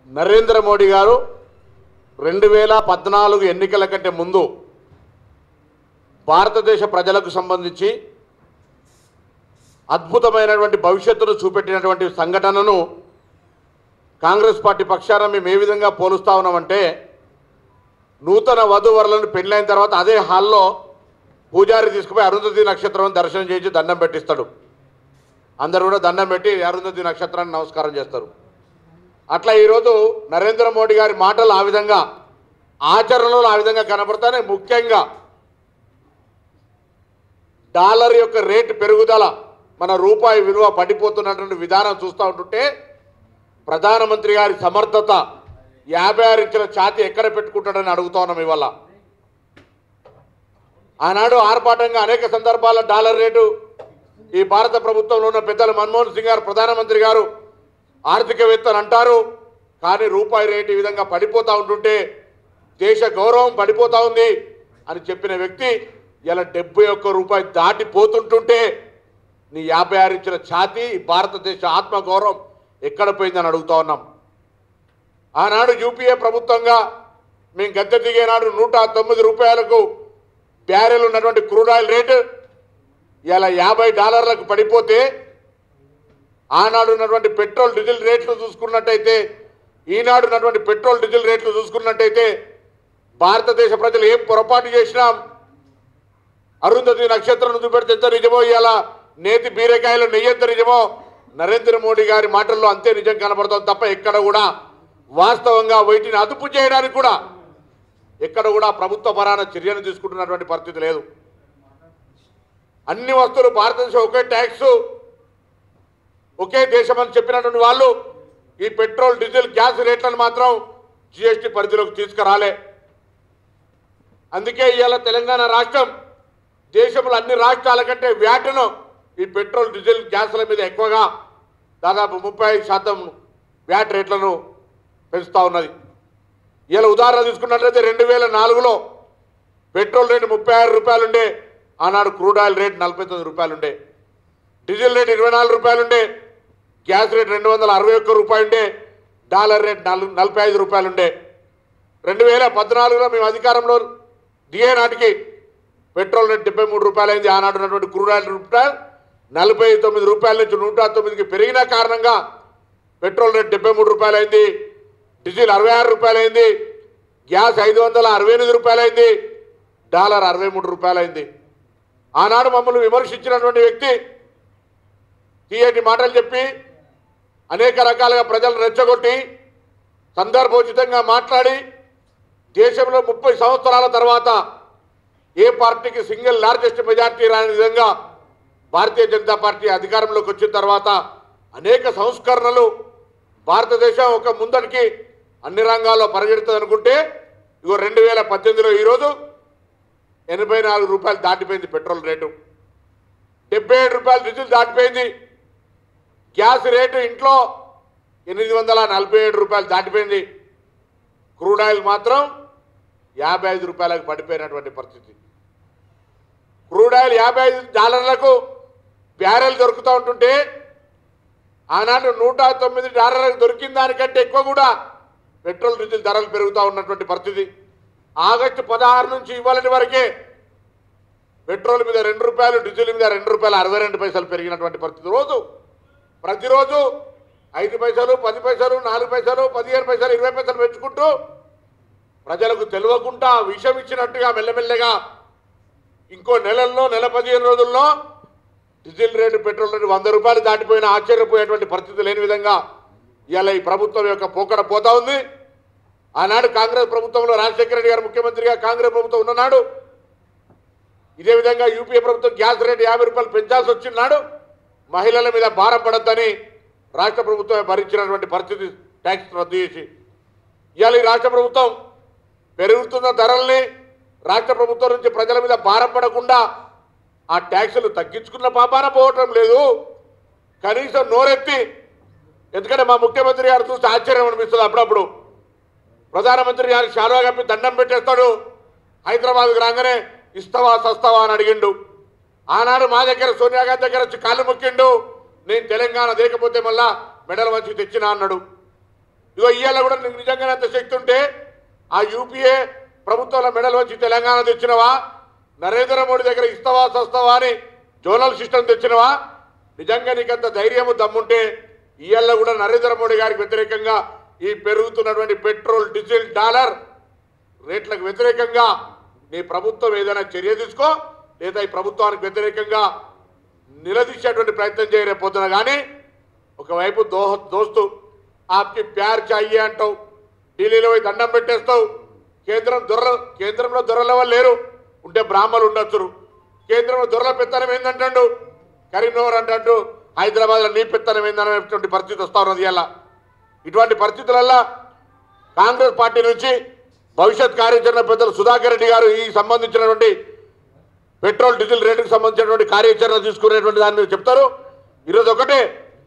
నరేంద్ర మోడీ గారు రెండు వేల పద్నాలుగు ఎన్నికల కంటే ముందు భారతదేశ ప్రజలకు సంబంధించి అద్భుతమైనటువంటి భవిష్యత్తును చూపెట్టినటువంటి సంఘటనను కాంగ్రెస్ పార్టీ పక్షాన మేము ఏ విధంగా పోలుస్తా ఉన్నామంటే నూతన వధూవరులను పెళ్ళైన తర్వాత అదే హాల్లో పూజారి తీసుకుపోయి అరుంధతి నక్షత్రం దర్శనం చేసి దండం పెట్టిస్తాడు అందరూ కూడా దండం పెట్టి అరుంధతి నక్షత్రాన్ని నమస్కారం చేస్తారు అట్లా ఈరోజు నరేంద్ర మోడీ గారి మాటలు ఆ విధంగా ఆచరణలో ఆ విధంగా కనబడతానే ముఖ్యంగా డాలర్ యొక్క రేటు పెరుగుదల మన రూపాయి విలువ పడిపోతున్నటువంటి విధానం చూస్తూ ఉంటుంటే ప్రధానమంత్రి గారి సమర్థత యాభై ఆరు ఇంచుల ఛాతి ఎక్కడ పెట్టుకుంటాడని అడుగుతా ఉన్నాం ఇవాళ ఆనాడు ఆర్భాటంగా అనేక సందర్భాల్లో డాలర్ రేటు ఈ భారత ప్రభుత్వంలో ఉన్న పెద్దలు మన్మోహన్ సింగ్ గారు ప్రధానమంత్రి గారు ఆర్థికవేత్తలు అంటారు కానీ రూపాయి రేటు ఈ విధంగా పడిపోతూ ఉంటుంటే దేశ గౌరవం పడిపోతా ఉంది అని చెప్పిన వ్యక్తి ఇలా డెబ్బై ఒక్క రూపాయి దాటిపోతుంటుంటే నీ యాభై ఆరు ఇచ్చిన ఛాతీ ఈ భారతదేశ ఆత్మగౌరవం ఎక్కడ పోయిందని అడుగుతా ఉన్నాం ఆనాడు యూపీఏ ప్రభుత్వంగా మేము గద్దె దిగేనాడు నూట తొమ్మిది రూపాయలకు బ్యారెల్ ఉన్నటువంటి క్రూడ్ ఆయిల్ రేటు ఇలా యాభై డాలర్లకు పడిపోతే ఆనాడు ఉన్నటువంటి పెట్రోల్ డీజిల్ రేట్లు చూసుకున్నట్టయితే ఈనాడు ఉన్నటువంటి పెట్రోల్ డీజిల్ రేట్లు చూసుకున్నట్టయితే భారతదేశ ప్రజలు ఏం పొరపాటు చేసినాం అరుంధతి నక్షత్రం చూపెడితే ఎంత నిజమో ఇవాళ నేతి బీరకాయలు నెయ్యి ఎంత నిజమో నరేంద్ర మోడీ గారి మాటల్లో అంతే నిజం కనబడుతుంది తప్ప ఎక్కడ కూడా వాస్తవంగా వీటిని అదుపు చేయడానికి కూడా ఎక్కడ కూడా ప్రభుత్వ పరాన చర్యలు తీసుకుంటున్నటువంటి పరిస్థితి లేదు అన్ని వస్తువులు భారతదేశం ఒకే ట్యాక్స్ ఒకే దేశం అని చెప్పినటువంటి వాళ్ళు ఈ పెట్రోల్ డీజిల్ గ్యాస్ రేట్లను మాత్రం జిఎస్టీ పరిధిలోకి తీసుకురాలే అందుకే ఇవాళ తెలంగాణ రాష్ట్రం దేశంలో అన్ని రాష్ట్రాల కంటే వ్యాటును ఈ పెట్రోల్ డీజిల్ గ్యాస్ల మీద ఎక్కువగా దాదాపు ముప్పై శాతం వ్యాట్ రేట్లను పెంచుతూ ఉన్నది ఇలా ఉదాహరణ తీసుకున్నట్లయితే రెండు వేల నాలుగులో పెట్రోల్ రేటు ముప్పై ఆరు రూపాయలు ఉండే ఆనాడు క్రూడ్ ఆయిల్ రేట్ నలభై తొమ్మిది రూపాయలు ఉండే డీజిల్ రేట్ ఇరవై నాలుగు రూపాయలు ఉండే గ్యాస్ రేట్ రెండు వందల అరవై ఒక్క రూపాయలు ఉండే డాలర్ రేట్ నలు నలభై ఐదు రూపాయలు ఉండే రెండు వేల పద్నాలుగులో మేము అధికారంలో దిగే నాటికి పెట్రోల్ రేట్ డెబ్బై మూడు రూపాయలు అయింది ఆనాడు ఉన్నటువంటి క్రూడ్ ఆయిల్ రూపాయలు నలభై తొమ్మిది రూపాయల నుంచి నూట తొమ్మిదికి పెరిగిన కారణంగా పెట్రోల్ రేట్ డెబ్బై మూడు రూపాయలు అయింది డీజిల్ అరవై ఆరు రూపాయలు అయింది గ్యాస్ ఐదు వందల అరవై ఎనిమిది రూపాయలు అయింది డాలర్ అరవై మూడు రూపాయలు అయింది ఆనాడు మమ్మల్ని విమర్శించినటువంటి వ్యక్తి తీయటి మాటలు చెప్పి అనేక రకాలుగా ప్రజలను రెచ్చగొట్టి సందర్భోచితంగా మాట్లాడి దేశంలో ముప్పై సంవత్సరాల తర్వాత ఏ పార్టీకి సింగిల్ లార్జెస్ట్ మెజార్టీ రాని విధంగా భారతీయ జనతా పార్టీ అధికారంలోకి వచ్చిన తర్వాత అనేక సంస్కరణలు భారతదేశం ఒక ముందటికి అన్ని రంగాల్లో పరిగెడుతుంది అనుకుంటే ఇగో రెండు వేల పద్దెనిమిదిలో ఈరోజు ఎనభై నాలుగు రూపాయలు దాటిపోయింది పెట్రోల్ రేటు డెబ్బై ఏడు రూపాయలు డీజిల్ దాటిపోయింది గ్యాస్ రేటు ఇంట్లో ఎనిమిది వందల నలభై ఏడు రూపాయలు దాటిపోయింది క్రూడ్ ఆయిల్ మాత్రం యాభై ఐదు రూపాయలకు పడిపోయినటువంటి పరిస్థితి క్రూడ్ ఆయిల్ యాభై ఐదు డాలర్లకు బ్యారెల్ దొరుకుతూ ఉంటుంటే ఆనాడు నూట తొమ్మిది డాలర్లకు దొరికిన దానికంటే ఎక్కువ కూడా పెట్రోల్ డీజిల్ ధరలు పెరుగుతూ ఉన్నటువంటి పరిస్థితి ఆగస్టు పదహారు నుంచి ఇవ్వాలని వరకే పెట్రోల్ మీద రెండు రూపాయలు డీజిల్ మీద రెండు రూపాయలు అరవై రెండు పైసలు పెరిగినటువంటి పరిస్థితి రోజు ప్రతిరోజు ఐదు పైసలు పది పైసలు నాలుగు పైసలు పదిహేను పైసలు ఇరవై పైసలు పెంచుకుంటూ ప్రజలకు తెలియకుండా విషం ఇచ్చినట్టుగా మెల్లమెల్లగా ఇంకో నెలల్లో నెల పదిహేను రోజుల్లో డీజిల్ రేటు పెట్రోల్ రేటు వంద రూపాయలు దాటిపోయిన ఆశ్చర్యపోయేటువంటి పరిస్థితి లేని విధంగా ఇవాళ ఈ ప్రభుత్వం యొక్క పోకడ పోతా ఉంది ఆనాడు కాంగ్రెస్ ప్రభుత్వంలో రాజశేఖర రెడ్డి గారు ముఖ్యమంత్రిగా కాంగ్రెస్ ప్రభుత్వం ఉన్ననాడు ఇదే విధంగా యూపీఏ ప్రభుత్వం గ్యాస్ రేటు యాభై రూపాయలు పెంచాల్సి వచ్చినాడు మహిళల మీద భారం పడద్దని రాష్ట్ర ప్రభుత్వమే భరించినటువంటి పరిస్థితి ట్యాక్స్ రద్దు చేసి ఇవాళ ఈ రాష్ట్ర ప్రభుత్వం పెరుగుతున్న ధరల్ని రాష్ట్ర ప్రభుత్వం నుంచి ప్రజల మీద భారం పడకుండా ఆ ట్యాక్సులు తగ్గించుకున్న పాపాన పోవటం లేదు కనీసం నోరెత్తి ఎందుకంటే మా ముఖ్యమంత్రి గారు చూస్తే ఆశ్చర్యం అనిపిస్తుంది అప్పుడప్పుడు ప్రధానమంత్రి గారికి శాలువా కప్పి దండం పెట్టేస్తాడు హైదరాబాద్కు రాగానే ఇస్తావా సస్తావా అని అడిగిండు ఆనాడు మా దగ్గర సోనియా గాంధీ దగ్గర వచ్చి కాళ్ళు మొక్కిండు నేను తెలంగాణ దేకపోతే మళ్ళా మెడల్ వచ్చి తెచ్చినా అన్నాడు ఇగో ఇవాళ కూడా నీకు నిజంగానే అంత శక్తి ఉంటే ఆ యూపీఏ ప్రభుత్వంలో మెడల్ వచ్చి తెలంగాణ తెచ్చినవా నరేంద్ర మోడీ దగ్గర ఇస్తావా సస్తావా అని జోనల్ సిస్టమ్ తెచ్చినవా నిజంగా నీకంత ధైర్యము దమ్ముంటే ఇవాళ కూడా నరేంద్ర మోడీ గారికి వ్యతిరేకంగా ఈ పెరుగుతున్నటువంటి పెట్రోల్ డీజిల్ డాలర్ రేట్లకు వ్యతిరేకంగా నీ ప్రభుత్వం ఏదైనా చర్య తీసుకో లేదా ఈ ప్రభుత్వానికి వ్యతిరేకంగా నిలదీసేటువంటి ప్రయత్నం చేయలేకపోతున్నా కానీ ఒకవైపు దోహ దోస్తు ఆప్కి ప్యార్ చాయ్యే అంటావు ఢిల్లీలో పోయి దండం పెట్టేస్తావు కేంద్రం దొర కేంద్రంలో దొరల వాళ్ళు లేరు ఉంటే బ్రాహ్మలు ఉండొచ్చురు కేంద్రంలో దొరల పెత్తనం ఏందంటాడు కరీంనగర్ అంటాడు హైదరాబాద్లో నీ పెత్తనం ఏందనేటువంటి పరిస్థితి వస్తా ఉన్నది ఇలా ఇటువంటి పరిస్థితులల్లో కాంగ్రెస్ పార్టీ నుంచి భవిష్యత్ కార్యాచరణ పెద్దలు సుధాకర్ రెడ్డి గారు ఈ సంబంధించినటువంటి పెట్రోల్ డీజిల్ రేటుకు సంబంధించినటువంటి కార్యాచరణ తీసుకునేటువంటి దాన్ని మీరు చెప్తారు ఈరోజు ఒకటే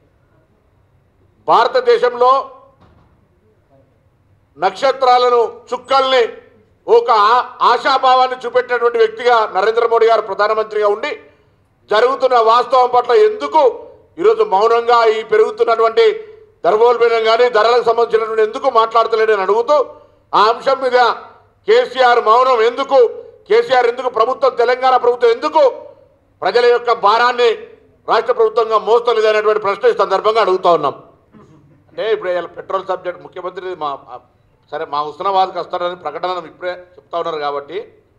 భారతదేశంలో నక్షత్రాలను చుక్కల్ని ఒక ఆ- ఆశాభావాన్ని చూపెట్టినటువంటి వ్యక్తిగా నరేంద్ర మోడీ గారు ప్రధానమంత్రిగా ఉండి జరుగుతున్న వాస్తవం పట్ల ఎందుకు ఈరోజు మౌనంగా ఈ పెరుగుతున్నటువంటి ధరవోల్బీనం కానీ ధరలకు సంబంధించినటువంటి ఎందుకు మాట్లాడతలేడని అడుగుతూ ఆ అంశం మీద కేసీఆర్ మౌనం ఎందుకు కేసీఆర్ ఎందుకు ప్రభుత్వం తెలంగాణ ప్రభుత్వం ఎందుకు ప్రజల యొక్క భారాన్ని రాష్ట్ర ప్రభుత్వంగా మోస్తలేదనేటువంటి ప్రశ్న ఈ సందర్భంగా అడుగుతా ఉన్నాం అంటే ఇప్పుడు ఇలా పెట్రోల్ సబ్జెక్ట్ ముఖ్యమంత్రి మా ఆ, సరే మా హుస్నాబాద్కి వస్తారని ప్రకటన ఇప్పుడే చెప్తా ఉన్నారు కాబట్టి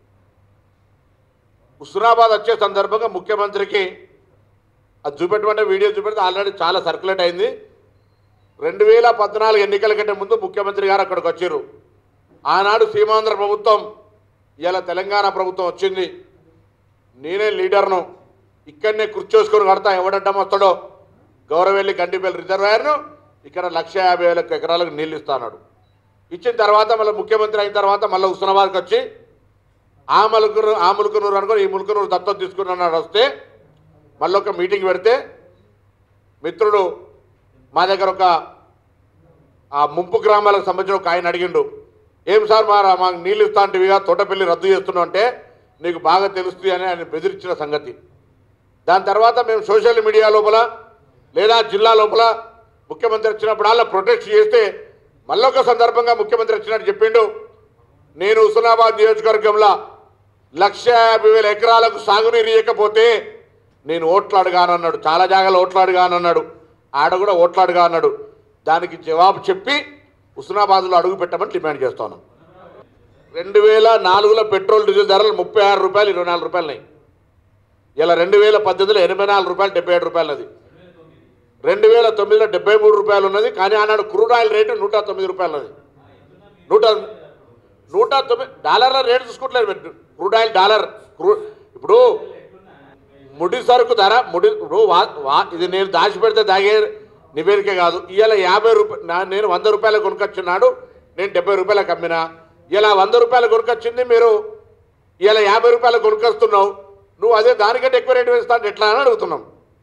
హుస్నాబాద్ వచ్చే సందర్భంగా ముఖ్యమంత్రికి అది చూపెట్టమంటే వీడియో చూపెడితే ఆల్రెడీ చాలా సర్క్యులేట్ అయింది రెండు వేల పద్నాలుగు ఎన్నికల కంటే ముందు ముఖ్యమంత్రి గారు అక్కడికి వచ్చారు ఆనాడు సీమాంధ్ర ప్రభుత్వం ఇలా తెలంగాణ ప్రభుత్వం వచ్చింది నేనే లీడర్ను ఇక్కడనే కూర్చోసుకొని కడతా ఎవడడ్డం వస్తాడో గౌరవెల్లి గండిపల్లి రిజర్వాయర్ను ఇక్కడ లక్ష యాభై వేల ఎకరాలకు నీళ్ళు ఇస్తాడు ఇచ్చిన తర్వాత మళ్ళీ ముఖ్యమంత్రి అయిన తర్వాత మళ్ళీ హుస్నాబాద్కి వచ్చి ఆ ములుకురు ఆ ములుకునూరు అనుకొని ఈ ములుకునూరు దత్తత తీసుకున్నాడు వస్తే మళ్ళీ ఒక మీటింగ్ పెడితే మిత్రుడు మా దగ్గర ఒక ఆ ముంపు గ్రామాలకు సంబంధించిన ఒక ఆయన అడిగిండు ఏం సార్ మా మాకు నీళ్ళు ఇస్తా అంటివిగా తోటపల్లి రద్దు చేస్తున్నావు అంటే నీకు బాగా తెలుస్తుంది అని ఆయన బెదిరించిన సంగతి దాని తర్వాత మేము సోషల్ మీడియా లోపల లేదా జిల్లా లోపల ముఖ్యమంత్రి వచ్చినప్పుడు అలా ప్రొటెక్ట్ చేస్తే మళ్ళొక సందర్భంగా ముఖ్యమంత్రి వచ్చినట్టు చెప్పిండు నేను హుస్నాబాద్ నియోజకవర్గంలో లక్ష యాభై వేల ఎకరాలకు సాగునీరు ఇవ్వకపోతే నేను ఓట్లాడుగానన్నాడు చాలా జాగాలో ఓట్లాడుగానన్నాడు ఆడ కూడా ఓట్లాడుగా అన్నాడు దానికి జవాబు చెప్పి హుస్నాబాద్లో అడుగు పెట్టమని డిమాండ్ చేస్తాను రెండు వేల నాలుగులో పెట్రోల్ డీజిల్ ధరలు ముప్పై ఆరు రూపాయలు ఇరవై నాలుగు రూపాయలున్నాయి ఇలా రెండు వేల పద్దెనిమిదిలో ఎనభై నాలుగు రూపాయలు డెబ్బై ఏడు రూపాయలు అది రెండు వేల తొమ్మిదిలో డెబ్బై మూడు రూపాయలు ఉన్నది కానీ ఆనాడు క్రూడ్ ఆయిల్ రేటు నూట తొమ్మిది రూపాయలు ఉన్నది నూట నూట తొమ్మిది డాలర్ల రేటు చూసుకోవట్లేదు మీరు క్రూడ్ ఆయిల్ డాలర్ క్రూ ఇప్పుడు ముడి సరుకు ధర ముడి ఇప్పుడు వా- వా- ఇది నేను దాచిపెడితే దాగే నివేదిక కాదు ఇవాళ యాభై రూపాయలు నేను వంద రూపాయలు కొనుకొచ్చున్నాడు నేను డెబ్బై రూపాయలకు అమ్మినా ఇలా వంద రూపాయలు కొనుకొచ్చింది మీరు ఇలా యాభై రూపాయలు కొనుకొస్తున్నావు నువ్వు అదే దానికంటే ఎక్కువ రేటు వేస్తా అంటే ఎట్లా అని అడుగుతున్నాం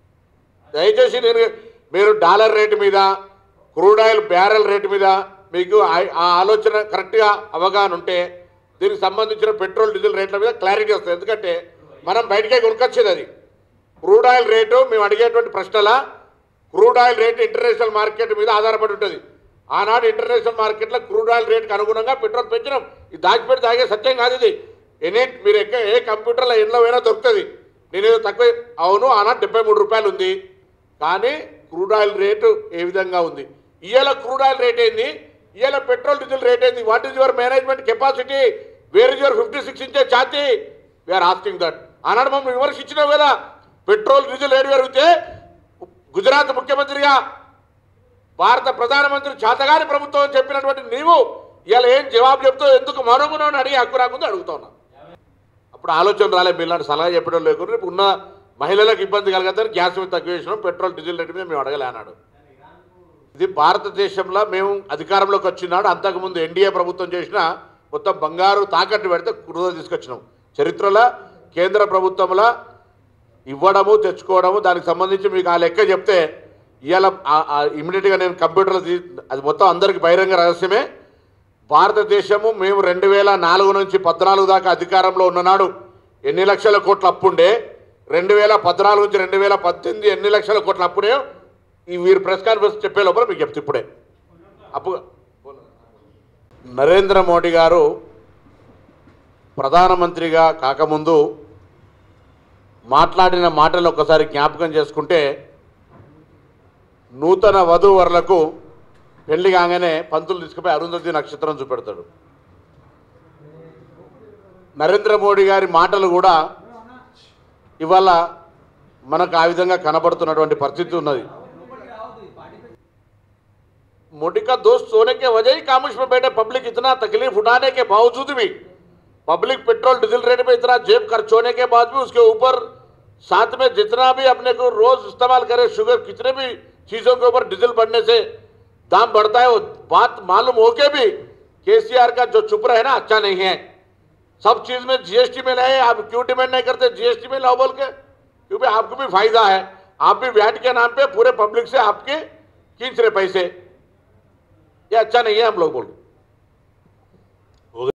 దయచేసి నేను మీరు డాలర్ రేటు మీద క్రూడ్ ఆయిల్ బ్యారెల్ రేటు మీద మీకు ఆ- ఆ ఆలోచన కరెక్ట్గా అవగాహన ఉంటే దీనికి సంబంధించిన పెట్రోల్ డీజిల్ రేట్ల మీద క్లారిటీ వస్తుంది ఎందుకంటే మనం బయటకే కొనుక్కొచ్చేది అది క్రూడ్ ఆయిల్ రేటు మేము అడిగేటువంటి ప్రశ్నల crude oil rate international market మీద ఆధారపడి ఉంటుంది ఆనాడు ఇంటర్నేషనల్ మార్కెట్లో క్రూడ్ ఆయిల్ రేటుకి అనుగుణంగా పెట్రోల్ పెంచినాం ఇది దాచిపెట్టి తాగే సత్యం కాదు ఇది ఎనీ మీరు ఎక్క ఏ కంప్యూటర్లో ఎన్నో అయినా దొరుకుతుంది నేనేదో తక్కువ అవును ఆనాడు డెబ్బై మూడు రూపాయలు ఉంది కానీ క్రూడ్ ఆయిల్ రేటు ఏ విధంగా ఉంది ఇవాళ క్రూడ్ ఆయిల్ రేట్ ఏంది ఇవాళ పెట్రోల్ డీజిల్ రేట్ ఏంది what is your management capacity where is your fifty six ఇంచే ఛాతీ వీఆర్ ఆస్కింగ్ దట్ ఆనాడు మమ్మల్ని విమర్శించినావు కదా పెట్రోల్ డీజిల్ రేటు పెరిగితే గుజరాత్ ముఖ్యమంత్రిగా భారత ప్రధానమంత్రి చేతగాని ప్రభుత్వం అని చెప్పినటువంటి నీవు ఇలా ఏం జవాబు చెప్తావు ఎందుకు మౌనంగా అని అడిగి హక్కు రాకుండా అడుగుతా ఉన్నా అప్పుడు ఆలోచన రాలే మీలాంటి సలహా చెప్పడం లేకుండా రేపు ఉన్న మహిళలకు ఇబ్బంది కలగదని గ్యాస్ మీద తక్కువ చేసినాం పెట్రోల్ డీజిల్ రేటు మీద మేము అడగలే అన్నాడు ఇది భారతదేశంలో మేము అధికారంలోకి వచ్చినాడు అంతకుముందు ఎన్డీఏ ప్రభుత్వం చేసిన మొత్తం బంగారు తాకట్టు పెడితే కుర్ర తీసుకొచ్చినాం చరిత్రలో కేంద్ర ప్రభుత్వంలో ఇవ్వడము తెచ్చుకోవడము దానికి సంబంధించి మీకు ఆ లెక్క చెప్తే ఇవాళ ఇమీడియట్గా నేను కంప్యూటర్లో తీ అది మొత్తం అందరికి బహిరంగ రహస్యమే భారతదేశము మేము రెండు వేల నాలుగు నుంచి పద్నాలుగు దాకా అధికారంలో ఉన్ననాడు ఎన్ని లక్షల కోట్ల అప్పుండే రెండు వేల పద్నాలుగు నుంచి రెండు వేల పద్దెనిమిది ఎన్ని లక్షల కోట్ల అప్పుడే ఈ వీరు ప్రెస్ కాన్ఫరెన్స్ చెప్పే లోపల మీకు చెప్తే ఇప్పుడే అప్పు నరేంద్ర మోడీ గారు ప్రధానమంత్రిగా కాకముందు మాట్లాడిన మాటలు ఒకసారి జ్ఞాపకం చేసుకుంటే నూతన వధూవరులకు పెళ్లి కాగానే పంతులు తీసుకుపోయి అరుంధతి నక్షత్రం చూపెడతాడు నరేంద్ర మోడీ గారి మాటలు కూడా ఇవాళ మనకు ఆ విధంగా కనబడుతున్నటువంటి పరిస్థితి ఉన్నది मोदी का दोस्त सोने के वजह ही कामुश में बैठे पब्लिक इतना तकलीफ उठाने के बावजूद भी पब्लिक पेट्रोल डीजल रेट में इतना जेब खर्च होने के बाद भी उसके ऊपर साथ में जितना भी अपने को रोज इस्तेमाल करे शुगर कितने भी चीजों के ऊपर डीजल बढ़ने से दाम बढ़ता है वो बात मालूम होके भी केसीआर का जो चुप रहे ना अच्छा नहीं है सब चीज में जीएसटी में लाए आप क्यों डिमांड नहीं करते जीएसटी में लाओ बोल के क्योंकि आपको भी फायदा है आप भी वैट के नाम पे पूरे पब्लिक से आपके खींच रहे पैसे ये अच्छा नहीं है हम लोग बोल रहे